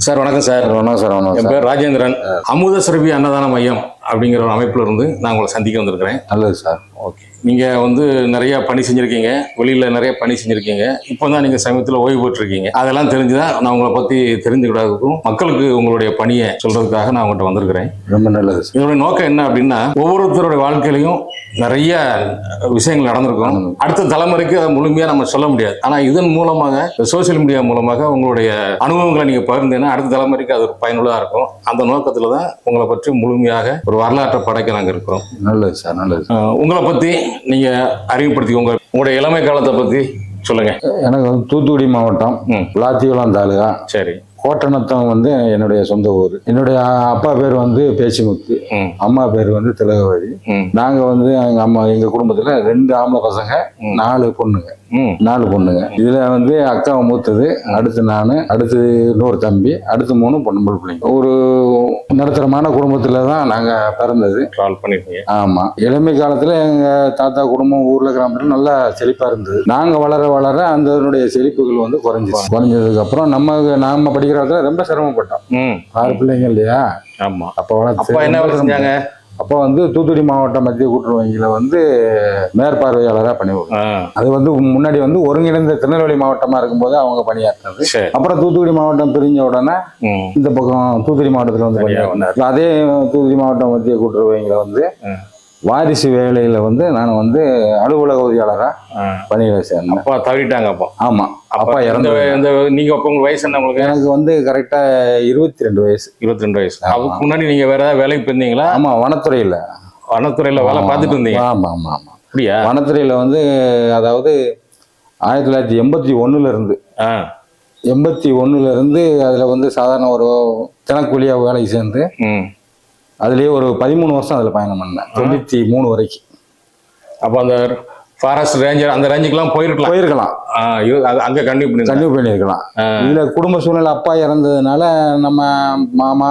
Sir வணக்கம் sir வணக்கம் sir வணக்கம் என் சார் பேர் ராஜேந்திரன் அமுத சுரபி அன்னதான மையம் அப்படிங்கிற ஒரு அமைப்புல இருந்து நான் உங்களை சந்திக்க வந்திருக்கிறேன் நல்லது சார் ஓகே நீங்கள் வந்து நிறைய பணி செஞ்சுருக்கீங்க வெளியில் நிறைய பணி செஞ்சுருக்கீங்க இப்போ தான் நீங்கள் சமயத்தில் ஓய்வு பெற்றிருக்கீங்க அதெல்லாம் தெரிஞ்சுதான் நான் உங்களை பற்றி தெரிஞ்சுக்கிட்டதுக்கும் மக்களுக்கு உங்களுடைய பணியை சொல்கிறதுக்காக நான் உங்கள்கிட்ட வந்திருக்கிறேன் ரொம்ப நல்லது சார் இதனுடைய நோக்கம் என்ன அப்படின்னா ஒவ்வொருத்தருடைய வாழ்க்கையிலையும் நிறைய விஷயங்கள் நடந்திருக்கும் அடுத்த தலைமுறைக்கு அதை முழுமையாக நம்ம சொல்ல முடியாது ஆனால் இதன் மூலமாக சோஷியல் மீடியா மூலமாக உங்களுடைய அனுபவங்களை நீங்கள் பகிர்ந்தீங்கன்னா அடுத்த தலைமுறைக்கு அது ஒரு பயனுள்ளதாக இருக்கும் அந்த நோக்கத்தில் தான் உங்களை பற்றி முழுமையாக ஒரு வரலாற்றை படைக்க நாங்கள் இருக்கிறோம் நல்லது சார் நல்லது அஹ் உங்களை பற்றி நீங்கள் அறிமுகப்படுத்திக்கோங்க உங்களுடைய இளமை காலத்தை பற்றி சொல்லுங்கள் எனக்கு வந்து தூத்துக்குடி மாவட்டம் ம். விளாத்திகுளம் தாலுகா சரி கோட்டநத்தம் வந்து என்னுடைய சொந்த ஊர் என்னுடைய அப்பா பேர் வந்து பேச்சிமுத்து ம் அம்மா பேர் வந்து திலகவதி ம் நாங்க வந்து எங்க அம்மா எங்க குடும்பத்துல ரெண்டு ஆம்பளை பசங்க நாலு பொண்ணுங்க ம் நாலு பொண்ணுங்க இதுல வந்து அக்கா மூத்தது அடுத்து நான் அடுத்து இன்னொரு தம்பி அடுத்து மூணு பொண்ணு பிள்ளைங்க ஒரு நடுத்தரமான குடும்பத்துல தான் நாங்க பிறந்தது ட்ராவல் பண்ணியிருக்கீங்க ஆமா இளமை காலத்துல எங்க தாத்தா குடும்பம் ஊர்ல கிராமத்துல நல்லா செழிப்பா இருந்தது நாங்க வளர வளர அந்த செழிப்புகள் வந்து குறைஞ்சிச்சு குறைஞ்சதுக்கு அப்புறம் நம்ம நாம படிக்கிற இடத்துல ரொம்ப சிரமப்பட்டோம் ம் ஆறு பிள்ளைங்க இல்லையா ஆமாம் அப்ப வளர்த்து அப்பா என்ன வேலை செஞ்சாங்க அப்போ வந்து தூத்துக்குடி மாவட்ட மத்திய கூட்டுறவு வங்கியில வந்து மேற்பார்வையாளராக பணிபுரியும் ஆ அது வந்து முன்னாடி வந்து ஒருங்கிணைந்த திருநெல்வேலி மாவட்டமா இருக்கும்போது அவங்க பணியாற்றினது சரி அப்புறம் தூத்துக்குடி மாவட்டம் பிரிஞ்ச உடனே ம் இந்த பக்கம் தூத்துக்குடி மாவட்டத்தில் வந்து தனியா பணியாற்றினார் அதே தூத்துக்குடி மாவட்டம் மத்திய கூட்டுறவு வங்கியில வந்து ம். வாரிசு வேலையில வந்து நான் வந்து அலுவலக உதவியாளராக ஆ பணியில சேர்ந்தேன் அப்பா தவறிட்டாங்க அப்போ ஆமா அப்பா இந்த இறந்து இந்த நீங்க அப்போ உங்க வயசு என்ன உங்களுக்கு எனக்கு வந்து கரெக்டா இருபத்தி ரெண்டு வயசு இருபத்தி ரெண்டு வயசு அதுக்கு முன்னாடி நீங்க வேற ஏதாவது வேலைக்கு போயிருந்தீங்களா ஆமா வனத்துறையில வனத்துறையில வேலை பார்த்துட்டு இருந்தீங்க ஆமா ஆமா ஆமா அப்படியா வனத்துறையில வந்து அதாவது ஆயிரத்தி தொள்ளாயிரத்தி எண்பத்தி ஒண்ணுல இருந்து ஆ எண்பத்தி ஒண்ணுல இருந்து அதுல வந்து சாதாரண ஒரு தினக்கூலியா வேலைக்கு சேர்ந்து ம் அதுலயே ஒரு பதிமூணு வருஷம் அதுல பயணம் பண்ணேன் தொண்ணூத்தி மூணு வரைக்கும் அப்போ அந்த ஃபாரஸ்ட் ரேஞ்சர் அந்த ரேஞ்சுக்கெல்லாம் போயிருக்கலாம் போயிருக்கலாம் ஆ, இரு- அது அங்க கண்டிப்பா பண்ணிருக்காங்க கண்டிப்பா பண்ணியிருக்கலாம் இதுல குடும்ப சூழ்நிலை அப்பா இறந்ததுனால நம்ம மாமா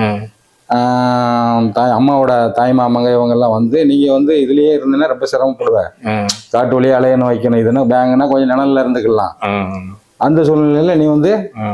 ஆஹ், தாய் அம்மாவோட தாய் மாமங்க இவங்க எல்லாம் வந்து நீங்க வந்து இதுலயே இருந்தீங்கன்னா ரொம்ப சிரமப்படுவேன் காட்டு வழியா அலையணும் வைக்கணும் இதுன்னா பேங்குனா கொஞ்சம் நிழல்ல இருந்துக்கலாம் அந்த சூழ்நிலையில நீ வந்து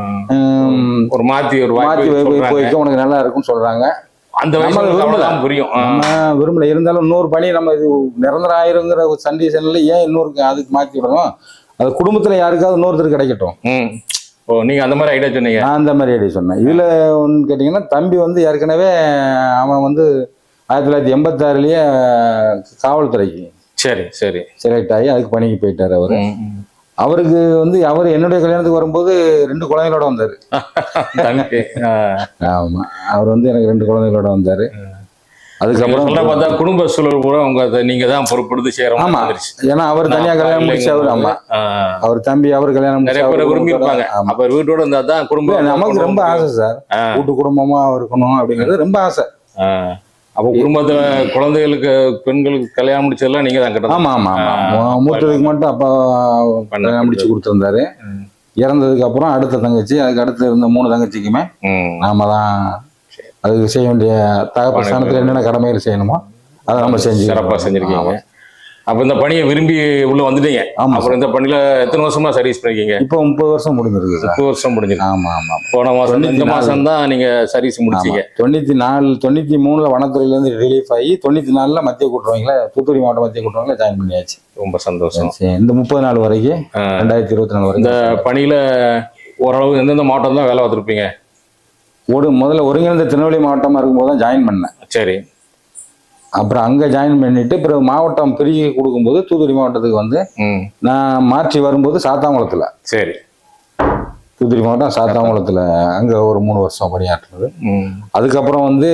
ஆஹ், ஒரு மாத்தி ஒரு மாத்தி வாய்ப்பு வை- வை- சொல்றாங்க. வைக்க உனக்கு நல்லா இருக்கும்னு சொல்றாங்க அந்த நம்ம வயசுல விரும்பல. அவ்வளவுதான் புரியும் ஆ. நம்ம விரும்பல இருந்தாலும் இன்னொரு பணி நம்ம இது நிரந்தரம் ஆயிருங்கிற ஒரு கண்டிஷன்ல ஏன் இன்னொரு அதுக்கு மாத்தி விடணும் அது குடும்பத்துல யாருக்காவது இன்னொருத்தர் கிடைக்கட்டும் ம் ஓ நீங்க அந்த மாதிரி ஐடியா சொன்னீங்க நான் அந்த மாதிரி ஐடியா சொன்னேன் இதுல ஒன்று கேட்டிங்கன்னா தம்பி வந்து ஏற்கனவே அவன் வந்து ஆயிரத்தி தொள்ளாயிரத்தி எண்பத்தாறுலயே காவல்துறைக்கு சரி சரி செலக்ட் ஆகி அதுக்கு பணிக்கு போயிட்டாரு அவரு ம், ம். அவருக்கு வந்து அவர் என்னுடைய கல்யாணத்துக்கு வரும்போது ரெண்டு குழந்தைகளோட வந்தாரு தம்பி ஆ. ஆமா அவர் வந்து எனக்கு ரெண்டு குழந்தைகளோட வந்தாரு நீங்க அதுக்கப்புறம் சொல்ற பார்த்தா குடும்ப சூழல் கூட உங்க அதை நீங்க தான் பொறுப்படுத்தி செய்யற ஆமா ஏன்னா அவர் தனியா கல்யாணம் முடிச்சு அவர் ஆமா அவர் தம்பி அவர் கல்யாணம் நிறைய முடிச்சு பேர் அவர் விரும்பி இருப்பாங்க ஆமா. அப்ப வீட்டோட இருந்தா தான் குடும்பம் நமக்கு ரொம்ப ஆசை சார் ஆ. கூட்டு குடும்பமா இருக்கணும் அப்படிங்கிறது ரொம்ப ஆசை ஆ. அப்ப குடும்பத்துல குழந்தைகளுக்கு பெண்களுக்கு கல்யாணம் முடிச்சதெல்லாம் நீங்க தான் கட்டணும் ஆமா ஆமா ஆமா மூ- மூத்ததுக்கு மட்டும் அப்பா கல்யாணம் முடிச்சு கொடுத்துருந்தாரு இறந்ததுக்கு அப்புறம் அடுத்த தங்கச்சி அதுக்கு அடுத்து இருந்த மூணு தங்கச்சிக்குமே ம். நாம தான் அதுக்கு செய்ய வேண்டிய தகப்ப ஸ்தானத்துல என்னென்ன கடமைகள் செய்யணுமோ அதை நம்ம செஞ்சு சிறப்பா செஞ்சிருக்கீங்க அப்ப இந்த பணியை விரும்பி உள்ள வந்துட்டீங்க ஆமா அப்புறம் இந்த பணியில எத்தனை வருஷமா சர்வீஸ் பண்ணிருக்கீங்க இப்போ முப்பது வருஷம் முடிஞ்சிருக்கு சார் முப்பது வருஷம் முடிஞ்சிருக்கு ஆமா ஆமா போன மாசம் இந்த தொண்ணூத்தி நாலு. மாசம் தான் நீங்க சர்வீஸ் முடிச்சீங்க ஆமா. தொண்ணூத்தி நாலு தொண்ணூத்தி மூணுல வனத்துறையில இருந்து ரிலீஃப் ஆகி தொண்ணூத்தி நாலுல மத்திய கூட்டுறவங்கள தூத்துக்குடி மாவட்ட மத்திய கூட்டுறவங்கள ஜாயின் பண்ணியாச்சு ரொம்ப சந்தோஷம் சரி, இந்த முப்பது நாள் வரைக்கும் ஆ. ரெண்டாயிரத்தி இருபத்தி நாலு இந்த வரைக்கும் பணியில ஓரளவு எந்தெந்த மாவட்டம் தான் வேலை பார்த்துருப்பீங்க ஒரு முதல்ல ஒருங்கிணைந்த திருநெல்வேலி மாவட்டமா இருக்கும்போது தான் ஜாயின் பண்ணேன் சரி அப்புறம் அங்க ஜாயின் பண்ணிட்டு பிறகு மாவட்டம் பிரிவு கொடுக்கும்போது தூத்துக்குடி மாவட்டத்துக்கு வந்து ம் நான் மாற்றி வரும்போது சாத்தாங்குளத்துல சரி தூத்துக்குடி மாவட்டம் சாத்தாங்குளத்துல அங்க ஒரு மூணு வருஷம் பணியாற்றுறது ம் அதுக்கப்புறம் வந்து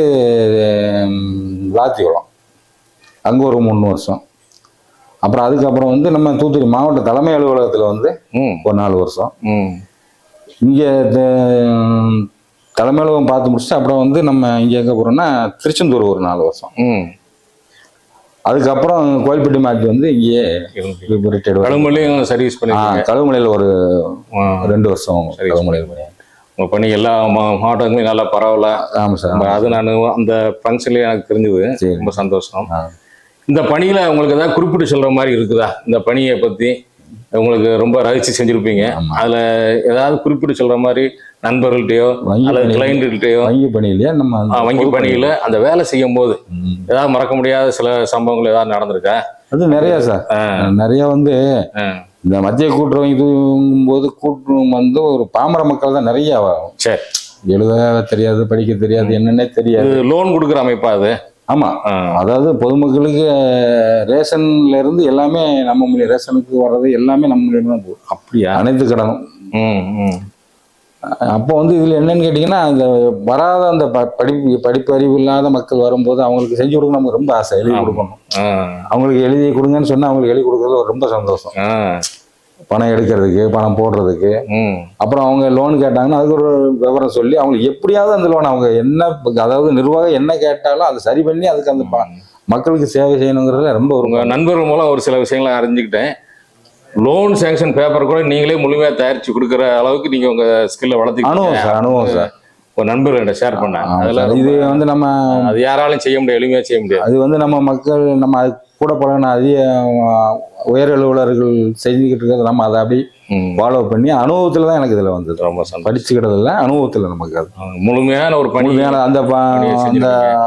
ம், விளாத்திக்குளம் அங்க ஒரு மூணு வருஷம் அப்புறம் அதுக்கப்புறம் வந்து நம்ம தூத்துக்குடி மாவட்ட தலைமை அலுவலகத்துல வந்து ம் ஒரு நாலு வருஷம் ம் இங்க த- தலைமை அலுவலகம் பார்த்து முடிச்சுட்டு அப்புறம் வந்து நம்ம இங்க எங்க போறோம்னா திருச்செந்தூர் ஒரு நாலு வருஷம் ம் அதுக்கப்புறம் கோயில்பட்டி மாற்றி வந்து இங்கேயே இருந்து. ரிட்டையர்டு கழுமலையும் சர்வீஸ் பண்ணிருக்கீங்க கழுமலையில் ஒரு ஆ. ரெண்டு வருஷம் சரி. கழுமலையில் பண்ணி உங்க பணி எல்லா மா- மாவட்டங்களும் நல்லா பரவாயில்ல ஆமாம் சார் ரொம்ப அது நான் அந்த ஃபங்க்ஷன்லயே எனக்கு தெரிஞ்சது சரி. ரொம்ப சந்தோஷம் ஆ. இந்த பணியில உங்களுக்கு ஏதாவது குறிப்பிட்டு சொல்ற மாதிரி இருக்குதா இந்த பணியை பத்தி உங்களுக்கு ரொம்ப ரசிச்சு செஞ்சிருப்பீங்க ஆமா. அதுல ஏதாவது குறிப்பிட்டு சொல்ற மாதிரி நண்பர்கள்ட்டயோ வங்கி அல்லது பணி கிளைண்ட்டுகிட்டயோ வங்கி பணியிலயா நம்ம அந்த வங்கி பொது பணியில அந்த வேலை செய்யும் போது ம். ஏதாவது மறக்க முடியாத சில சம்பவங்கள் ஏதாவது நடந்திருக்கா அது நிறைய சார் ஆ, நிறைய வந்து ஆ. இந்த மத்திய கூட்டுறவு இதுங்கும் போது கூட்டுறவு வந்து ஒரு பாமர மக்கள் தான் நிறைய வரும் சரி எழுத தெரியாது படிக்க தெரியாது என்னன்னே தெரியாது இது லோன் கொடுக்குற அமைப்பா அது ஆமா ஆ, அதாவது பொதுமக்களுக்கு ரேஷன்ல இருந்து எல்லாமே நம்ம மூலியம் ரேஷனுக்கு வர்றது எல்லாமே நம்ம மூலியம் தான் போகுது அப்படியா அனைத்து கடனும் ம் ம் அப்போ வந்து இதுல என்னன்னு கேட்டீங்கன்னா அந்த வராத அந்த ப- படிப்பு படிப்பு அறிவு இல்லாத மக்கள் வரும்போது அவங்களுக்கு செஞ்சு கொடுக்க நமக்கு ரொம்ப ஆசை எழுதி ஆமா. கொடுக்கணும் ஆ, அவங்களுக்கு எழுதி கொடுங்கன்னு சொன்னா அவங்களுக்கு எழுதி கொடுக்கறது ஒரு ரொம்ப சந்தோஷம் ஆ, பணம் எடுக்கிறதுக்கு பணம் போடுறதுக்கு ம் அப்புறம் அவங்க லோன் கேட்டாங்கன்னா அதுக்கு ஒரு விவரம் சொல்லி அவங்களுக்கு எப்படியாவது அந்த லோன் அவங்க என்ன அதாவது நிர்வாகம் என்ன கேட்டாலும் அதை சரி பண்ணி அதுக்கு அந்த ப- மக்களுக்கு சேவை செய்யணுங்கிறதுல ரொம்ப ஒரு உங்க நண்பர்கள் மூலம் ஒரு சில விஷயங்களை அறிஞ்சுக்கிட்டேன் லோன் சேங்ஷன் பேப்பர் கூட நீங்களே முழுமையா தயாரிச்சு கொடுக்குற அளவுக்கு நீங்க உங்க ஸ்கில்ல அனுபவம் வளர்த்துக்கிட்டீங்க சார் அனுபவம் சார் ஒரு நண்பர்கள்ட்ட ஷேர் பண்ணேன் ஆமா அதெல்லாம் சார். இது வந்து நம்ம அது யாராலும் செய்ய முடியாது எளிமையா செய்ய முடியாது அது வந்து நம்ம மக்கள் நம்ம அது கூட பழகின அதிக அஹ், உயர் அலுவலர்கள் செஞ்சுக்கிட்டு இருக்கிறது நம்ம அதை அப்படி ம், ஃபாலோ பண்ணி அனுபவத்துல தான் எனக்கு இதுல வந்தது ரொம்ப சந்தோஷம் படிச்சுக்கிறது இல்லை அனுபவத்துல நமக்கு அது முழுமையான ஒரு பணி முழுமையான அந்த ப- பணியை அந்த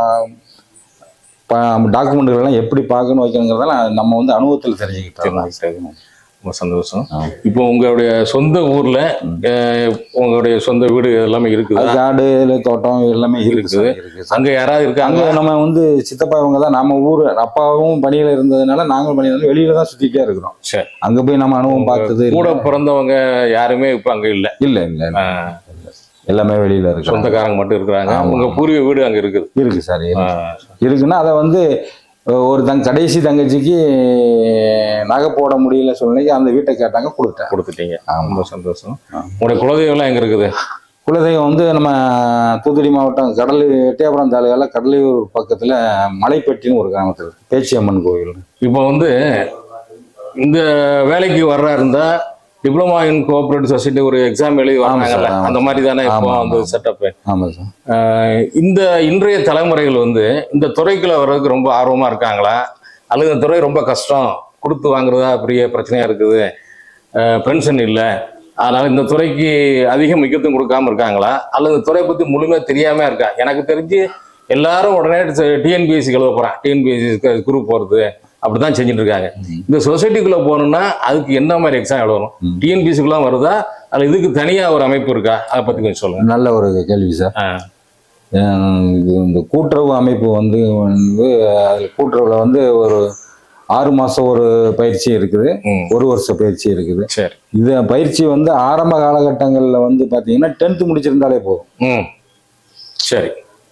டாக்குமெண்ட்கள் எல்லாம் எப்படி பார்க்கணும் வைக்கணுங்கிறதெல்லாம் நம்ம வந்து அனுபவத்துல தெரிஞ்சுக்கிட்டோம் சரி. ரொம்ப சந்தோஷம் ஆ. இப்போ உங்களுடைய சொந்த ஊர்ல அஹ், உங்களுடைய சொந்த வீடு எல்லாமே இருக்குது அது காடு இல்ல தோட்டம் எல்லாமே இருக்கு சார், இருக்கு சார். அங்க யாராவது இருக்காங்க அங்க நம்ம வந்து சித்தப்பா இவங்க தான் நம்ம ஊர் அப்பாவும் பணியில இருந்ததுனால நாங்களும் பணியில வெளியில தான் சுத்திட்டே இருக்கிறோம் சரி. அங்க போய் நம்ம அனுபவம் பார்த்தது கூட இல்ல. பிறந்தவங்க யாருமே இப்ப அங்க இல்ல இல்ல இல்ல இல்ல. ஆஹ், எல்லாமே வெளியில இருக்கு சொந்தக்காரங்க மட்டும் இருக்கிறாங்க ஆமா. உங்க பூர்வீக வீடு அங்க இருக்குது இருக்கு சார் இருக்கு. ஆஹ், இருக்குன்னா அதை வந்து அஹ், ஒரு தங்க கடைசி தங்கச்சிக்கு நகை போட முடியல சூழ்நிலைக்கு அந்த வீட்டை கேட்டாங்க கொடுத்தேன் கொடுத்துட்டீங்க ஆமா. ரொம்ப சந்தோஷம் ஆ. உங்களுடைய குலதெய்வம் எல்லாம் எங்க இருக்குது குலதெய்வம் வந்து நம்ம தூத்துக்குடி மாவட்டம் கடலு எட்டயபுரம் தாலுகால கடலையூர் பக்கத்துல மலைப்பட்டின்னு ஒரு கிராமத்தில் இருக்கு பேச்சியம்மன் கோவில் இப்போ வந்து இந்த வேலைக்கு வர்றா இருந்தா டிப்ளமா இன் கோஆபரேட்டிவ் சொசைட்டி ஒரு எக்ஸாம் எழுதி ஆமா வராங்கல்ல சார், ஆமா அந்த மாதிரி தானே இப்போ ஆமா, அந்த ஆமா. செட்டப் ஆமா சார் இந்த இன்றைய தலைமுறைகள் வந்து இந்த துறைக்குள்ள வர்றதுக்கு ரொம்ப ஆர்வமா இருக்காங்களா அல்லது இந்த துறை ரொம்ப கஷ்டம் கொடுத்து வாங்குறதா பெரிய பிரச்சனையா இருக்குது பென்ஷன் இல்லை அதனால இந்த துறைக்கு அதிக முக்கியத்துவம் கொடுக்காம இருக்காங்களா அல்லது இந்த துறையை பத்தி முழுமையா தெரியாம இருக்கா எனக்கு தெரிஞ்சு எல்லாரும் உடனே டிஎன்பிஎஸ்சி எழுத போறான் டிஎன்பிஎஸ்சி குரூப் போறது அப்படிதான் செஞ்சுட்டு இருக்காங்க இந்த சொசைட்டிக்குள்ள போகணும்னா அதுக்கு என்ன மாதிரி எக்ஸாம் எழுதணும் ம். டிஎன்பிஎஸ்சிக்குள்ள வருதா அல்ல இதுக்கு தனியா ஒரு அமைப்பு இருக்கா அதை பத்தி கொஞ்சம் சொல்லுங்க நல்ல ஒரு கேள்வி சார் ஆ. அஹ் இது இந்த கூட்டுறவு அமைப்பு வந்து வந்து அதில் கூட்டுறவுல வந்து ஒரு ஆறு மாசம் ஒரு பயிற்சி இருக்குது ம். ஒரு வருஷ பயிற்சி இருக்குது சரி இது பயிற்சி வந்து ஆரம்ப காலகட்டங்களில் வந்து பார்த்தீங்கன்னா டென்த்து முடிச்சிருந்தாலே போதும் ம் சரி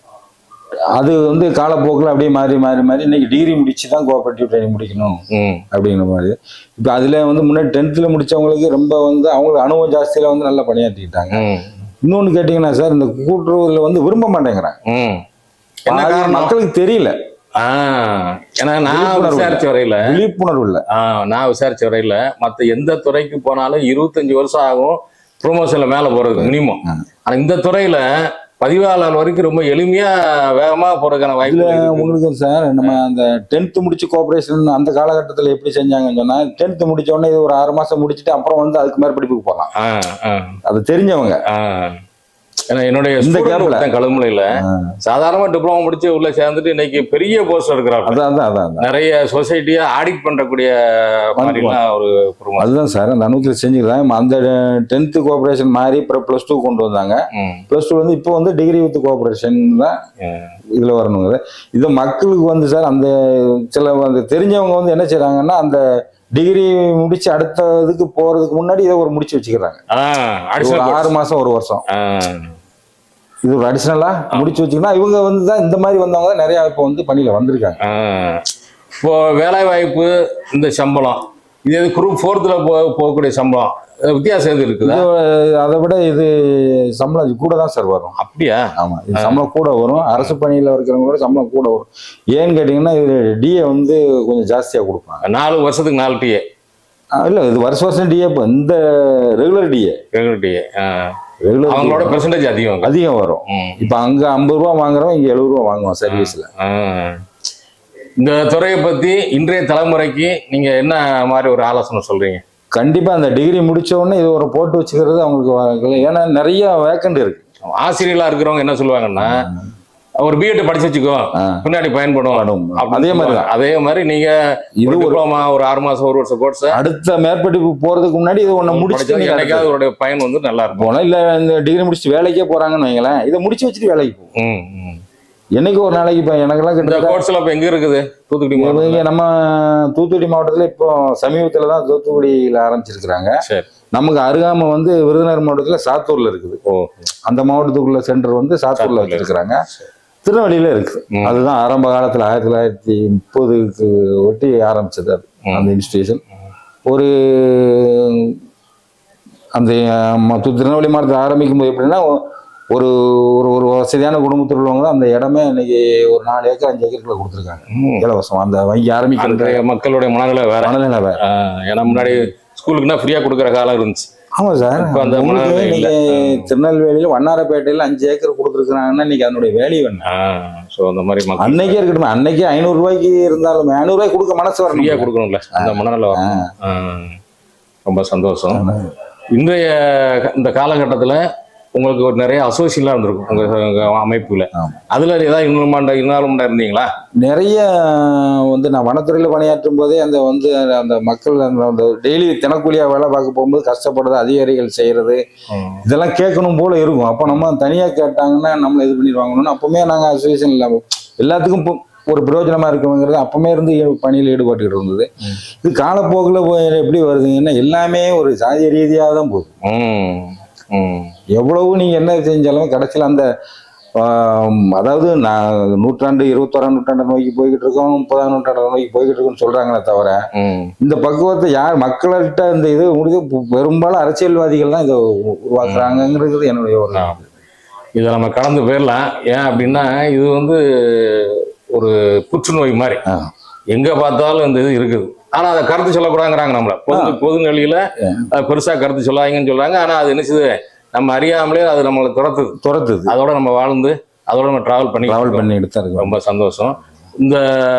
அது வந்து காலப்போக்கில் அப்படியே மாறி மாறி மாறி இன்னைக்கு டிகிரி முடிச்சு தான் கோஆபரேட்டிவ் ட்ரைனிங் முடிக்கணும் ம் அப்படிங்கிற மாதிரி இப்போ அதில் வந்து முன்னாடி டென்த்தில் முடிச்சவங்களுக்கு ரொம்ப வந்து அவங்களுக்கு அனுபவம் ஜாஸ்தியில் வந்து நல்லா பணியாற்றிக்கிட்டாங்க ம் இன்னொன்று கேட்டிங்கன்னா சார் இந்த கூட்டுறவுல வந்து விரும்ப மாட்டேங்கிறாங்க ம் என்ன பாதி காரணம் மக்களுக்கு தெரியல ஆ ஏன்னா நான் விழிப்புணர்வு விசாரிச்ச வரையில விழிப்புணர்வு இல்லை ஆ, நான் விசாரிச்ச வரையில மத்த எந்த துறைக்கு போனாலும் இருபத்தஞ்சு வருஷம் ஆகும் ப்ரொமோஷன்ல மேல போறதுக்கு மினிமம் ஆ. ஆனா இந்த துறையில பதிவாளர் வரைக்கும் ரொம்ப எளிமையா வேகமா போறதுக்கான வாய்ப்பு இருக்கு. உங்களுக்கு சார் நம்ம அந்த டென்த்து முடிச்சு கோஆபரேஷன் அந்த காலகட்டத்தில் எப்படி செஞ்சாங்கன்னு சொன்னா டென்த்து முடிச்ச உடனே இது ஒரு ஆறு மாசம் முடிச்சுட்டு அப்புறம் வந்து அதுக்கு மேல படிப்புக்கு போகலாம் ஆ, ஆ, அது தெரிஞ்சவங்க ஆ. ஏன்னா என்னுடைய இந்த இந்த gap ல. கேப்ல கழுமலையில ஆ. சாதாரணமா டிப்ளமோ முடிச்சு உள்ள சேர்ந்துட்டு இன்னைக்கு பெரிய போஸ்ட் இருக்கிறாங்க அதான் அதான் அதான் அதான். நிறைய சொசைட்டியா ஆடிட் பண்றக்கூடிய மாதிரிலாம் ஒரு குடும்பம் அதுதான் சார் அந்த அனுபவத்தில் செஞ்சுக்கிறேன் அந்த டென்த்து கோஆபரேஷன் மாறி அப்புறம் ப்ளஸ் டூ கொண்டு வந்தாங்க ம், ப்ளஸ் டூ வந்து இப்போ வந்து டிகிரி வித் கோஆபரேஷன் தான் ம். இதில் வரணுங்கிறது இது மக்களுக்கு வந்து சார் அந்த சில அந்த தெரிஞ்சவங்க வந்து என்ன செய்றாங்கன்னா அந்த டிகிரி முடிச்சு அடுத்த இதுக்கு போறதுக்கு முன்னாடி இதை ஒரு முடிச்சு வச்சுக்கிறாங்க ஆ, இது additional ஒரு course. ஆறு மாசம் ஒரு வருஷம் ஆ, இது ஒரு அடிஷனலா முடிச்சு வச்சுக்கணும் இவங்க வந்து தான் இந்த மாதிரி வந்தவங்க தான் நிறைய இப்போ வந்து பணியில வந்திருக்காங்க ஆ. இப்போ வேலை வாய்ப்பு இந்த சம்பளம் இது எது குரூப் ஃபோர்த்தில் போ போகக்கூடிய சம்பளம் அது வித்தியாசம் எது இருக்குதா இது அதை விட இது சம்பளம் கூட தான் சார் வரும் அப்படியா ஆமா இது சம்பளம் கூட வரும் அரசு பணியில இருக்கிறவங்களோட சம்பளம் கூட வரும் ஏன்னு கேட்டீங்கன்னா இது டிஏ வந்து கொஞ்சம் ஜாஸ்தியா கொடுப்பாங்க நாலு வருஷத்துக்கு நாலு டிஏ ஆ, இல்ல இது வருஷ வருஷம் டிஏ இப்போ இந்த regular DA regular DA regular அவங்களோட பெர்சன்டேஜ் அதிகம் அங்க. அதிகம் வரும் ம். இப்போ அங்க ஐம்பது ரூபா வாங்குறவன் இங்க எழுபது ரூபா வாங்குவான் சர்வீஸ்ல ஆ. இந்த துறையை பத்தி இன்றைய தலைமுறைக்கு நீங்க என்ன மாதிரி ஒரு ஆலோசனை சொல்றீங்க கண்டிப்பா அந்த டிகிரி முடிச்ச உடனே இது ஒரு போட்டு வச்சுக்கிறது அவங்களுக்கு வ- ஏன்னா நிறைய வேக்கண்ட் இருக்கு ஆசிரியர்களா இருக்கிறவங்க என்ன சொல்லுவாங்கன்னா ஒரு பிஎட் படிச்சு வச்சுக்கோ ஆ. பின்னாடி பயன்படும் படும். அப்படின்னு அதே மாதிரி சொல்லுவாங்க. அதே மாதிரி நீங்க இது ஒரு ஒரு டிப்ளமா ஒரு ஆறு மாசம் ஒரு வருஷம் கோர்ஸ் அடுத்த மேற்படிப்பு போறதுக்கு முன்னாடி இது ஒண்ணு முடிச்சுட்டு நீங்க என்னைக்காவது அவருடைய பயன் வந்து நல்லா இருக்கும் போலாம் இல்ல இந்த டிகிரி முடிச்சுட்டு வேலைக்கே போறாங்கன்னு வைங்களேன் இதை முடிச்சு வச்சுட்டு வேலைக்கு போகும் ம், ம். என்னைக்கு ஒரு நாளைக்கு இப்ப எனக்கெல்லாம் இந்த கிட்டத்தட்ட கோர்ஸ்ல இப்ப எங்க இருக்குது தூத்துக்குடி மாவட்டத்துல? இங்க நம்ம தூத்துக்குடி மாவட்டத்துல இப்போ சமீபத்துல தான் தூத்துக்குடியில ஆரம்பிச்சிருக்கிறாங்க சரி நமக்கு அருகாமை வந்து விருதுநகர் மாவட்டத்துல சாத்தூர்ல இருக்குது ஓ அந்த மாவட்டத்துக்குள்ள சென்டர் வந்து சாத்தூர்ல சாத்தூர்ல வச்சிருக்கிறாங்க திருநெல்வேலியில இருக்கு ம். அதுதான் ஆரம்ப காலத்துல ஆயிரத்தி தொள்ளாயிரத்தி முப்பதுக்கு ஒட்டி ஆரம்பிச்சது அது ம். அந்த இன்ஸ்டிடியூஷன் ஒரு அந்த ம- து- திருநெல்வேலி மாவட்டத்தில் ஆரம்பிக்கும் போது எப்படின்னா ஒரு ஒரு ஒரு வசதியான குடும்பத்தில் உள்ளவங்க தான் அந்த இடமே இன்னைக்கு ஒரு நாலு ஏக்கர் அஞ்சு ஏக்கருக்குள்ள கொடுத்துருக்காங்க ம். இலவசம் அந்த வங்கி ஆரம்பிக்கிறது அன்றைய மக்களுடைய மனநிலை வேற மனநிலை வேற ஆ, ஏன்னா முன்னாடி ஸ்கூலுக்குன்னா ஃப்ரீயா கொடுக்குற காலம் இருந்துச்சு ஆமா சார் இப்ப அந்த உங்களுக்கு மனநிலை இல்ல. இன்னைக்கு திருநெல்வேலியில வண்ணாரப்பேட்டையில அஞ்சு ஏக்கர் கொடுத்துருக்காங்கன்னா இன்னைக்கு அதனுடைய வேல்யூ என்ன ஸோ அந்த மாதிரி மக்கள் அன்னைக்கே இருக்கட்டும் அன்னைக்கே ஐநூறு ரூபாய்க்கு இருந்தாலும் ஐநூறு ரூபாய்க்கு கொடுக்க மனசு ஃப்ரீயா வரணும் கொடுக்கணும்ல அந்த மனநிலை வரணும். ஆ. ரொம்ப சந்தோஷம் இன்றைய இந்த காலகட்டத்துல உங்களுக்கு ஒரு நிறைய அசோசியலாம் இருந்திருக்கும் உங்க உங்க அமைப்புல ஆமா. அதுல ஏதாவது இன்வால்மெண்டா இன்வால்மெண்டா இருந்தீங்களா நிறைய வந்து நான் வனத்துறையில பணியாற்றும் போதே அந்த வந்து அந்த மக்கள் அந்த அந்த டெய்லி தினக்கூலியா வேலை பார்க்க போகும்போது கஷ்டப்படுறது அதிகாரிகள் செய்யறது இதெல்லாம் கேட்கணும் போல இருக்கும் அப்போ நம்ம தனியா கேட்டாங்கன்னா நம்மளை இது பண்ணிடுவாங்கன்னு அப்பவுமே நாங்க அசோசியேஷன் இல்லாம எல்லாத்துக்கும் இப்போ ஒரு பிரயோஜனமா இருக்குங்கிறது அப்பவுமே இருந்து ஈ- பணியில் ஈடுபட்டுக்கிட்டு இருந்தது ம். இது காலப்போக்கில் போய் எப்படி வருதுங்கன்னா எல்லாமே ஒரு சாதிய ரீதியாக தான் போகுது ம் ம் எவ்வளவு நீங்க என்ன செஞ்சாலும் கடைசியில் அந்த ஆம், அதாவது நான் நூற்றாண்டு இருபத்தோராம் நூற்றாண்டு நோக்கி போய்கிட்டு இருக்கோம் முப்பதாம் நூற்றாண்டு நோக்கி போய்கிட்டு இருக்கோம்னு சொல்றாங்களே தவிர ம் இந்த பக்குவத்தை யார் மக்கள்கிட்ட இந்த இது முடிவு பெ- பெரும்பாலும் அரசியல்வாதிகள் தான் இதை உ- உருவாக்குறாங்கங்கிறது என்னுடைய ஒரு ஆ. இதை நம்ம கடந்து போயிடலாம் ஏன் அப்படின்னா இது வந்து ஒரு புற்றுநோய் மாதிரி ஆ. எங்க பார்த்தாலும் இந்த இது இருக்குது ஆனா அதை கருத்து சொல்லக்கூடாங்கிறாங்க நம்மள பொது பொது நிலையில அஹ், பெருசா கருத்து சொல்லாதீங்கன்னு சொல்றாங்க ஆனா அது என்ன செய்யுது நம்ம அறியாமலே அது நம்மளை துரத்துது துரத்துது அதோட நம்ம வாழ்ந்து அதோட நம்ம டிராவல் பண்ணி டிராவல் பண்ணிட்டு தான் இருக்கோம் ரொம்ப சந்தோஷம் இந்த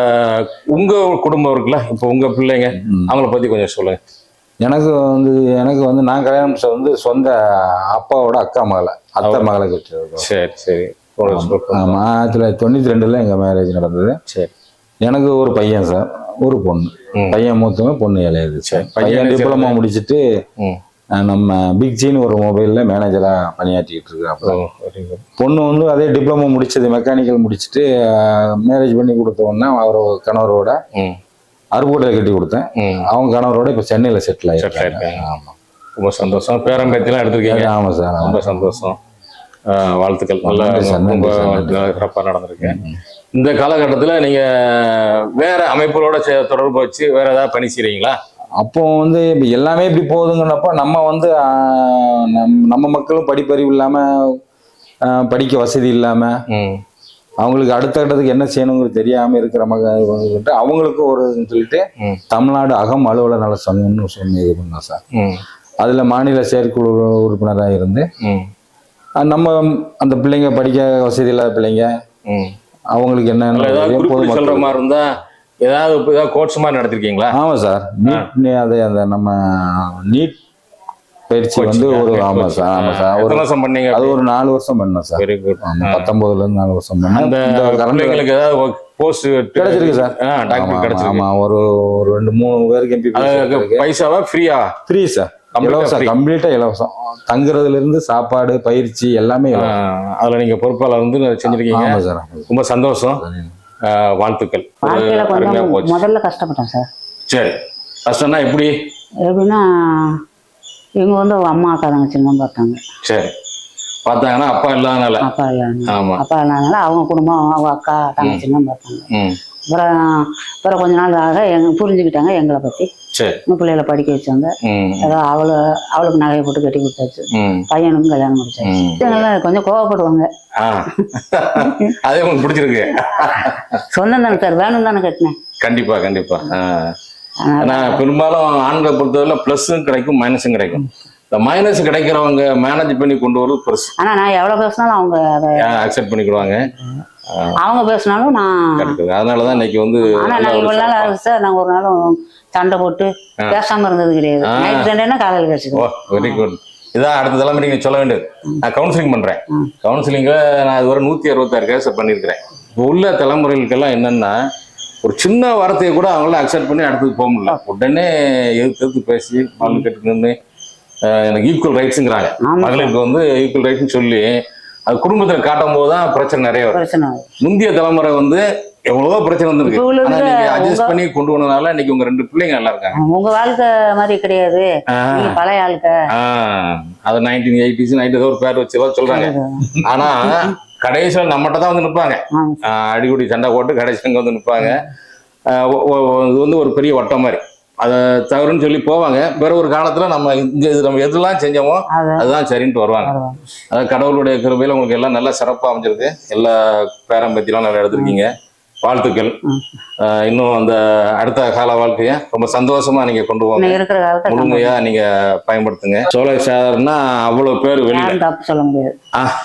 உங்க குடும்பம் இருக்குல்ல இப்போ உங்க பிள்ளைங்க ம். அவங்கள பத்தி கொஞ்சம் சொல்லுங்க எனக்கு வந்து எனக்கு வந்து நான் கல்யாணம் முடிச்சது வந்து சொந்த அப்பாவோட அக்கா மகளை அத்தை மகளை வச்சிருக்கோம் சரி சரி ஒரு சொல். ஆமா ஆயிரத்தி தொள்ளாயிரத்தி தொண்ணூத்தி ரெண்டுல எங்க மேரேஜ் நடந்தது சரி எனக்கு ஒரு பையன் சார் ஒரு பொண்ணு ம். பையன் மூத்தவன் பொண்ணு இளையது சரி. பையன் பையன் டிப்ளமா முடிச்சுட்டு ம் அஹ், நம்ம பிக் ஜின்னு ஒரு மொபைல்ல மேனேஜரா பணியாற்றிட்டு இருக்காப்புல ஓ வெரி குட் பொண்ணு வந்து அதே டிப்ளமோ முடிச்சது மெக்கானிக்கல் முடிச்சுட்டு மேரேஜ் பண்ணி கொடுத்த உடனே அவர் கணவரோட ம் அருப்புக்கோட்டையில் கட்டி கொடுத்தேன் ம் அவங்க கணவரோட இப்போ சென்னையில் செட்டில் Settle ஆயிருக்காங்க ஆயிருக்காங்க. ஆமா ரொம்ப சந்தோஷம் பேரம் பேத்திலாம் எடுத்திருக்கீங்க ஆமா சார் ரொம்ப சந்தோஷம் ஆஹ் வாழ்த்துக்கள் நல்ல நன்றி சார், நன்றி சார், நன்றி. சிறப்பாக நடந்திருக்கு இந்த காலகட்டத்தில் நீங்க வேற அமைப்புகளோட சே- தொடர்பு வச்சு வேற ஏதாவது பணி செய்றீங்களா அப்போ வந்து இப்ப எல்லாமே இப்படி போகுதுங்கிறப்ப நம்ம வந்து ஆஹ், நம் நம்ம மக்களும் படிப்பறிவு இல்லாம ஆஹ், படிக்க வசதி இல்லாம ம் அவங்களுக்கு அடுத்த கட்டத்துக்கு என்ன செய்யணுங்கிறது தெரியாம இருக்கிற மக்கள்கிட்ட அவங்களுக்கு ஒரு இதுன்னு சொல்லிட்டு ம். தமிழ்நாடு அகம் அலுவலர் நல சங்கம்னு சொல்லி இது பண்ணோம் சார் ம் அதுல மாநில செயற்குழு உறுப்பினராக இருந்து ம் அஹ், நம்ம அந்த பிள்ளைங்க படிக்க வசதி இல்லாத பிள்ளைங்க ம் அவங்களுக்கு அதுல என்ன ஏதாவது குறிப்பிட்டு சொல்ற பொதுமக்கள் மாதிரி இருந்தா ஏதாவது இப்ப ஏதாவது கோர்ஸ் மாதிரி நடத்திருக்கீங்களா ஆமா சார் நீட் அது அந்த நம்ம நீட் பயிற்சி வந்து ஒரு ஆமா சார் ஆமா சார் ஒரு எத்தனை வருஷம் பண்ணீங்க அது ஒரு நாலு வருஷம் பண்ணேன் சார் வெரி குட் ஆமா பத்தொன்பதுல இருந்து நாலு வருஷம் பண்ணேன் அந்த இந்த current- பிள்ளைங்களுக்கு ஏதாவது போஸ்ட் கிடைச்சிருக்கு சார் ஆமா, டாக்டர் ஆமா, கிடைச்சிருக்கு ஆமா ஒரு ஒரு ரெண்டு மூணு பேருக்கு அதுக்கு எம்பி பைசாவா ஃப்ரீயா ஃப்ரீ சார் Complete ஆ இலவசம் free. கம்ப்ளீட்டா இலவசம் தங்குறதுல இருந்து சாப்பாடு பயிற்சி எல்லாமே இலவசம். அதுல நீங்க பொறுப்பாளர் வந்து செஞ்சிருக்கீங்க ஆமா சார் ஆமா ரொம்ப சந்தோஷம் ஆஹ் வாழ்த்துக்கள் ஒரு வாழ்க்கையில அருமையா கொஞ்சம் போச்சு முதல்ல கஷ்டப்பட்டேன் சார் சரி கஷ்டம்னா எப்படி எப்படின்னா இவங்க வந்து அவங்க அம்மா அக்கா தங்கச்சிங்க தான் பார்த்தாங்க சரி பார்த்தாங்கன்னா அப்பா இல்லாதனால அப்பா இல்லாத ஆமா அப்பா இல்லாதனால அவங்க குடும்பம் அவங்க அக்கா தங்கச்சிங்க தான் பார்த்தாங்க ம் அப்புறம் அப்புறம் கொஞ்ச நாள் ஆக எங்க புரிஞ்சுக்கிட்டாங்க எங்களை பற்றி சரி இந்த பிள்ளைகளை படிக்க வச்சாங்க ம் ஏதோ அவளை அவளுக்கு நகையை போட்டு கட்டி கொடுத்தாச்சு ம் பையனுக்கும் கல்யாணம் முடிச்சாச்சு ம். இதெல்லாம் கொஞ்சம் கோவப்படுவாங்க ஆ அதே உங்களுக்கு பிடிச்சிருக்கு சொன்னேன் தானே சார் வேணும் தானே கட்டினேன் கண்டிப்பா கண்டிப்பா ஆ. அதனால ஏன்னா பெரும்பாலும் ஆண்களை பொறுத்தவரை ப்ளஸ்ஸும் கிடைக்கும் மைனஸும் கிடைக்கும் இந்த மைனஸ் கிடைக்கிறவங்க மேனேஜ் பண்ணி கொண்டு வரது பெருசு ஆனால் நான் எவ்வளோ பேசினாலும் அவங்க அதை அக்செப்ட் பண்ணிக்கிடுவாங்க அவங்க பேசினாலும் நான் கரெக்ட் அதனாலதான் இன்னைக்கு வந்து ஆனா நல்ல நான் ஒரு இவ்வளவு நாள் சிறப்பா- ஆகுது சார் நாங்க ஒரு நாளும் சண்டை போட்டு பேசாம இருந்தது கிடையாது ஆ. நைட் சண்டைனா காலையில் ஓ பேசிக்குவோம் வெரி குட் இதான் அடுத்த தலைமுறை நீங்க சொல்ல வேண்டியது நான் கவுன்சிலிங் பண்றேன் ம். கவுன்சிலிங்ல நான் இதுவரை நூத்தி அறுபத்தாறு கேஸ் பண்ணியிருக்கிறேன் இப்போ உள்ள தலைமுறைகளுக்கெல்லாம் என்னன்னா ஒரு சின்ன வார்த்தையை கூட அவங்களாம் அக்செப்ட் பண்ணி அடுத்தது போக முடியல உடனே எதிர்த்து எதிர்த்து பேசி மகள் கட்டு நின்று அஹ், எனக்கு ஈக்குவல் ரைட்ஸுங்கிறாங்க ஆமா மகளுக்கு வந்து ஈக்குவல் ரைட்ஸ்னு சொல்லி அது குடும்பத்தில் காட்டும் போது தான் பிரச்சனை நிறைய வரும் பிரச்சனை வரும். முந்தைய தலைமுறை வந்து எவ்வளவோ பிரச்சனை வந்திருக்கு இப்ப உள்ளதுல ஆனா நீங்க அட்ஜஸ்ட் உங்க- பண்ணி கொண்டு வந்தனால இன்னைக்கு உங்க ரெண்டு பிள்ளைங்க நல்லா இருக்காங்க உங்க வாழ்க்கை மாதிரி கிடையாது ஆஹ். நீங்க பழைய ஆளுக்க ஆஹ் அது நைன்டீன் எயிட்டிஸ் நைன்டி ஒரு பேர் வச்சு எல்லாம் சொல்றாங்க ஆனா கடைசியில் நம்மகிட்ட தான் வந்து நிற்பாங்க ஆமா. அடிக்குடி சண்டை போட்டு கடைசி அங்க வந்து நிற்பாங்க இது வந்து ஒரு பெரிய வட்டம் மாதிரி அதை தவறுன்னு சொல்லி போவாங்க பிறகு ஒரு காலத்துல நம்ம இங்க இது நம்ம எதெல்லாம் செஞ்சோமோ அதான் அதுதான் சரின்ட்டு வருவாங்க வருவாங்க. அதாவது கடவுளுடைய கிருபையில உங்களுக்கு எல்லாம் நல்லா சிறப்பா அமைஞ்சிருக்கு எல்லா பேரம்பத்திலாம் நல்லா எடுத்திருக்கீங்க வாழ்த்துக்கள் ம். ஆஹ் இன்னும் அந்த அடுத்த கால வாழ்க்கைய ரொம்ப சந்தோஷமா நீங்க கொண்டு போங்க இன்னும் இருக்கிற காலத்தை முழுமையா நீங்க பயன்படுத்துங்க சோழ சார்னா அவ்வளவு பேர் வெளியில யாரும் தப்பு சொல்ல முடியாது ஆஹ்.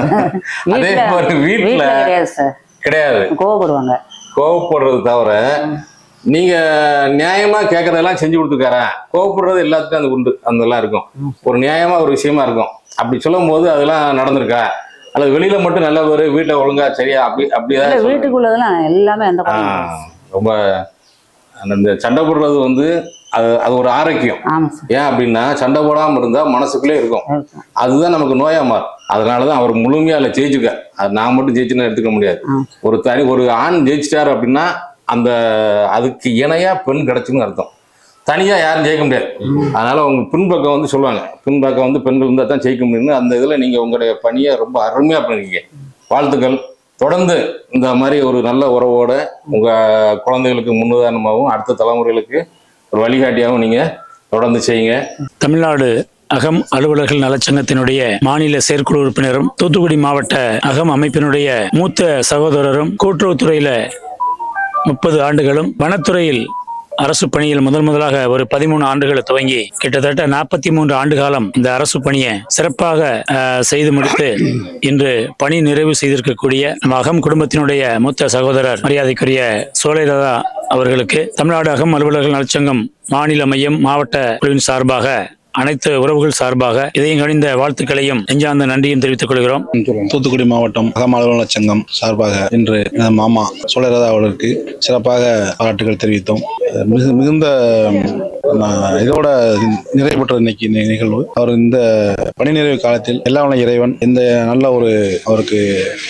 அதே வீட்டுல மாதிரி வீட்டுல வீட்டுல கிடையாது சார் கிடையாது கோவப்படுவாங்க கோவப்படுறது தவிர நீங்க நியாயமா கேட்கறதெல்லாம் செஞ்சு கொடுத்துக்காரன் கோவப்படுறது எல்லாத்துக்கும் அது உண்டு அந்த எல்லாம் இருக்கும் ஒரு நியாயமா ஒரு விஷயமா இருக்கும் அப்படி சொல்லும் போது அதெல்லாம் நடந்திருக்கா அல்லது வெளியில மட்டும் நல்ல ஒரு வீட்டுல ஒழுங்கா சரியா அப்படி இல்ல அப்படியேதான் வீட்டுக்குள்ளதெல்லாம் எல்லாமே எந்த குறையும் ஆஹ் ரொம்ப அந்த இந்த சண்டை போடுறது வந்து அது அது ஒரு ஆரோக்கியம் ஆமா சார் ஏன் அப்படின்னா சண்டை போடாம இருந்தா மனசுக்குள்ளே இருக்கும் இருக்கும். அதுதான் நமக்கு நோயா மாறும் அதனாலதான் அவர் முழுமையா அதில் ஜெயிச்சுக்க அது நான் மட்டும் ஜெயிச்சுன்னு எடுத்துக்க முடியாது ஆ. ஒரு தனி ஒரு ஆண் ஜெயிச்சிட்டாரு அப்படின்னா அந்த அதுக்கு இணையா பெண் கிடைச்சுன்னு அர்த்தம் தனியா யாரும் ஜெயிக்க முடியாது அதனால உங்க பின்பக்கம் வந்து சொல்லுவாங்க பின்பக்கம் வந்து பெண்கள் இருந்தால் தான் ஜெயிக்க முடியும்னு அந்த இதுல நீங்க உங்களுடைய பணியை ரொம்ப அருமையா பண்ணிருக்கீங்க வாழ்த்துக்கள் தொடர்ந்து இந்த மாதிரி ஒரு நல்ல உறவோட உங்க குழந்தைகளுக்கு முன்னுதாரணமாகவும் அடுத்த தலைமுறைகளுக்கு ஒரு வழிகாட்டியாகவும் நீங்க தொடர்ந்து செய்யுங்க தமிழ்நாடு அகம் அலுவலர்கள் நலச்சங்கத்தினுடைய மாநில செயற்குழு உறுப்பினரும் தூத்துக்குடி மாவட்ட அகம் அமைப்பினுடைய மூத்த சகோதரரும் கூட்டுறவுத்துறையில முப்பது ஆண்டுகளும் வனத்துறையில் அரசு பணியில் முதல் முதலாக ஒரு பதிமூணு ஆண்டுகளை துவங்கி கிட்டத்தட்ட நாற்பத்தி மூன்று ஆண்டு காலம் இந்த அரசு பணியை சிறப்பாக அஹ், செய்து முடித்து இன்று பணி நிறைவு செய்திருக்கக்கூடிய நம்ம அகம் குடும்பத்தினுடைய மூத்த சகோதரர் மரியாதைக்குரிய சோலைராதா அவர்களுக்கு தமிழ்நாடு அகம் அலுவலர்கள் நலச்சங்கம் மாநில மையம் மாவட்ட குழுவின் சார்பாக அனைத்து உறவுகள் சார்பாக இதயம் கணிந்த வாழ்த்துக்களையும் நெஞ்சார்ந்த நன்றியும் தெரிவித்துக் கொள்கிறோம் தூத்துக்குடி மாவட்டம் அகமாளவன சங்கம் சார்பாக இன்று எனது மாமா சோழராதா அவர்களுக்கு சிறப்பாக பாராட்டுகள் தெரிவித்தோம் மிகு மிகுந்த ம- இதோட நிறைவுற்ற இன்னைக்கு நி- நிகழ்வு அவர் இந்த பணி நிறைவு காலத்தில் எல்லாம் வல்ல இறைவன் இந்த நல்ல ஒரு அவருக்கு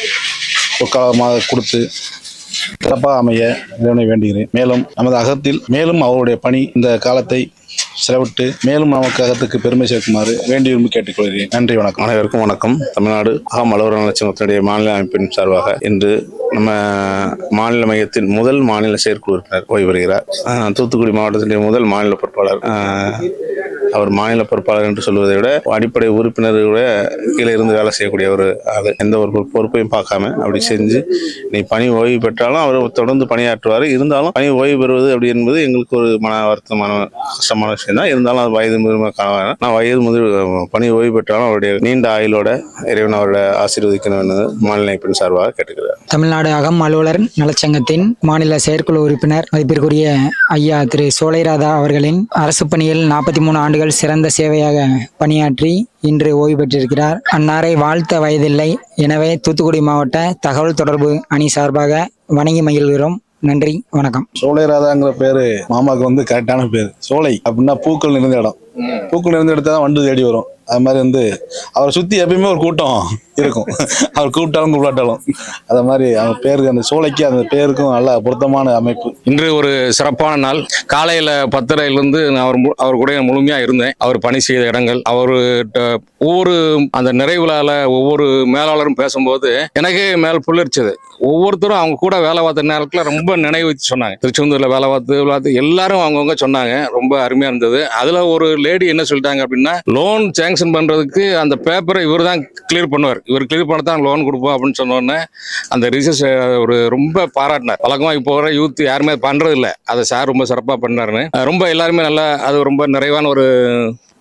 பொற்காலமாக கொடுத்து சிறப்பாக அமைய இறைவனை வேண்டுகிறேன் மேலும் நமது அகத்தில் மேலும் அவருடைய பணி இந்த காலத்தை செலவிட்டு மேலும் நமக்கு அகத்துக்கு பெருமை சேர்க்குமாறு வேண்டி விரும்பி கேட்டுக்கொள்கிறேன் நன்றி வணக்கம் அனைவருக்கும் வணக்கம் தமிழ்நாடு அகம் அலுவலர் நலச்சங்கத்தினுடைய மாநில அமைப்பின் சார்பாக இன்று நம்ம மாநில மையத்தின் முதல் மாநில செயற்குழு உறுப்பினர் ஓய்வு பெறுகிறார் ஆஹ் தூத்துக்குடி மாவட்டத்தினுடைய முதல் மாநில பொறுப்பாளர் ஆஹ் அவர் மாநில பொறுப்பாளர் என்று சொல்வதை விட அடிப்படை உறுப்பினர்களோட கீழே இருந்து வேலை செய்யக்கூடிய ஒரு ஆள் எந்த ஒரு பொறுப்பையும் பார்க்காம அப்படி செஞ்சு நீ பணி ஓய்வு பெற்றாலும் அவர் தொடர்ந்து பணியாற்றுவார் இருந்தாலும் பணி ஓய்வு பெறுவது அப்படி என்பது எங்களுக்கு ஒரு மன வருத்தமான கஷ்டமான விஷயம் தான் இருந்தாலும் அது வயது முதிர்மை காண நான் வயது முதிர் பணி ஓய்வு பெற்றாலும் அவருடைய நீண்ட ஆயுளோட இறைவன் அவரோட ஆசீர்வதிக்கணும் என்று மாநில அமைப்பின் சார்பாக கேட்டுக்கிறார் தமிழ்நாடு அகம் அலுவலர் நலச்சங்கத்தின் மாநில செயற்குழு உறுப்பினர் மதிப்பிற்குரிய ஐயா திரு சோலைராதா அவர்களின் அரசு பணியில் நாற்பத்தி மூணு ஆண்டுகள் சிறந்த சேவையாக பணியாற்றி இன்று ஓய்வு பெற்றிருக்கிறார் அன்னாரை வாழ்த்த வயதில்லை எனவே தூத்துக்குடி மாவட்ட தகவல் தொடர்பு அணி சார்பாக வணங்கி மகிழ்கிறோம் நன்றி வணக்கம் சோலைராதாங்கிற பேரு மாமாவுக்கு வந்து கரெக்டான பேர் சோலை அப்படின்னா பூக்கள் நிறைந்த இடம் பூக்கள் நிறைந்த இடத்துல தான் வண்டு தேடி வரும் அது மாதிரி வந்து அவரை சுத்தி எப்பயுமே ஒரு கூட்டம் இருக்கும் அவர் கூப்பிட்டாலும் கூப்பிடாட்டாலும் அது மாதிரி அவங்க பேருக்கு அந்த சோலைக்கு அந்த பேருக்கும் நல்ல பொருத்தமான அமைப்பு இன்று ஒரு சிறப்பான நாள் காலையில பத்தரையிலிருந்து நான் அவர் மு- அவர் கூட முழுமையா இருந்தேன் அவர் பணி செய்த இடங்கள் அவர் ஒவ்வொரு அந்த நிறைவுலால ஒவ்வொரு மேலாளரும் பேசும்போது எனக்கே மேல் புல்லரிச்சது ஒவ்வொருத்தரும் அவங்க கூட வேலை பார்த்த நேரத்துல ரொம்ப நினைவு வச்சு சொன்னாங்க திருச்செந்தூர்ல வேலை பார்த்து வேலை பார்த்து எல்லாரும் அவங்கவுங்க சொன்னாங்க ரொம்ப அருமையா இருந்தது அதுல ஒரு லேடி என்ன சொல்லிட்டாங்க அப்படின்னா லோன் சேங்ஷன் பண்றதுக்கு அந்த பேப்பரை இவர் தான் கிளியர் பண்ணுவார் இவர் கிளியர் பண்ண தான் லோன் கொடுப்போம் அப்படின்னு சொன்ன உடனே அந்த ரிசர்ச் ஒரு ரொம்ப பாராட்டினார் வழக்கமா இப்போ வர யூத் யாருமே அது பண்றது இல்ல அதை சார் ரொம்ப சிறப்பா பண்ணாருன்னு அஹ் ரொம்ப எல்லாருமே நல்லா அது ரொம்ப நிறைவான ஒரு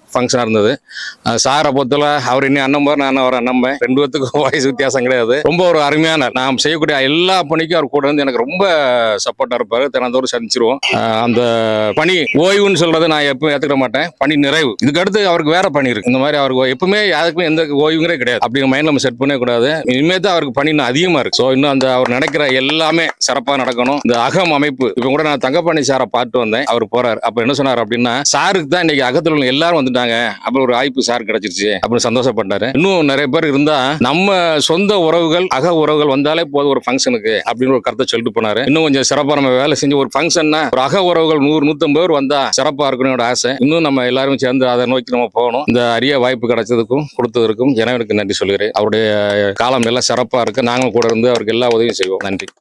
ஃபங்க்ஷனாக இருந்தது அஹ் சாரை பொறுத்தவரை அவர் இன்னும் அண்ணன் பார் நான் அவர் அண்ணன் ரெண்டு பேத்துக்கும் வயசு வித்தியாசம் கிடையாது ரொம்ப ஒரு அருமையான நாம் செய்யக்கூடிய எல்லா பணிக்கும் அவர் கூட இருந்து எனக்கு ரொம்ப சப்போர்ட்டாக இருப்பார் தினந்தோறும் சந்திச்சிருவோம் அஹ் அந்த பணி ஓய்வுன்னு சொல்றதை நான் எப்பவும் ஏற்றுக்க மாட்டேன் பணி நிறைவு இதுக்கு அடுத்து அவருக்கு வேற பணி இருக்கு இந்த மாதிரி அவருக்கு எப்பவுமே யாருக்குமே எந்த ஓய்வுங்கிறே கிடையாது அப்படி மைண்ட் நம்ம செட் பண்ணவே கூடாது இனிமே தான் அவருக்கு பணி இன்னும் அதிகமாக இருக்கு ஸோ இன்னும் அந்த அவர் நினைக்கிற எல்லாமே சிறப்பாக நடக்கணும் இந்த அகம் அமைப்பு இப்போ கூட நான் தங்கப்பாணி சாரை பார்த்து வந்தேன் அவர் போறாரு அப்போ என்ன சொன்னார் அப்படின்னா சாருக்கு தான் இன்னைக்கு அகத்தில் உள்ள எல்லாரும் வந்துட்டாங்க அப்புறம் ஒரு வாய்ப்பு சார் கிடைச்சிருச்சு அப்படின்னு சந்தோஷப்பட்டாரு இன்னும் நிறைய பேர் இருந்தா நம்ம சொந்த உறவுகள் அக உறவுகள் வந்தாலே போதும் ஒரு ஃபங்க்ஷனுக்கு அப்படின்னு ஒரு கருத்தை சொல்லிட்டு போனாரு இன்னும் கொஞ்சம் சிறப்பா நம்ம வேலை செஞ்சு ஒரு ஃபங்க்ஷன்னா ஒரு அக உறவுகள் நூறு நூத்தம்பது பேர் வந்தா சிறப்பா இருக்கணும் என்னோட ஆசை இன்னும் நம்ம எல்லாரும் சேர்ந்து அதை நோக்கி நம்ம போகணும் இந்த அரிய வாய்ப்பு கிடைச்சதுக்கும் கொடுத்ததற்கும் இறைவனுக்கு நன்றி சொல்கிறேன் அவருடைய காலம் எல்லாம் சிறப்பா இருக்கு நாங்களும் கூட இருந்து அவருக்கு எல்லா உதவியும் செய்வோம் நன்றி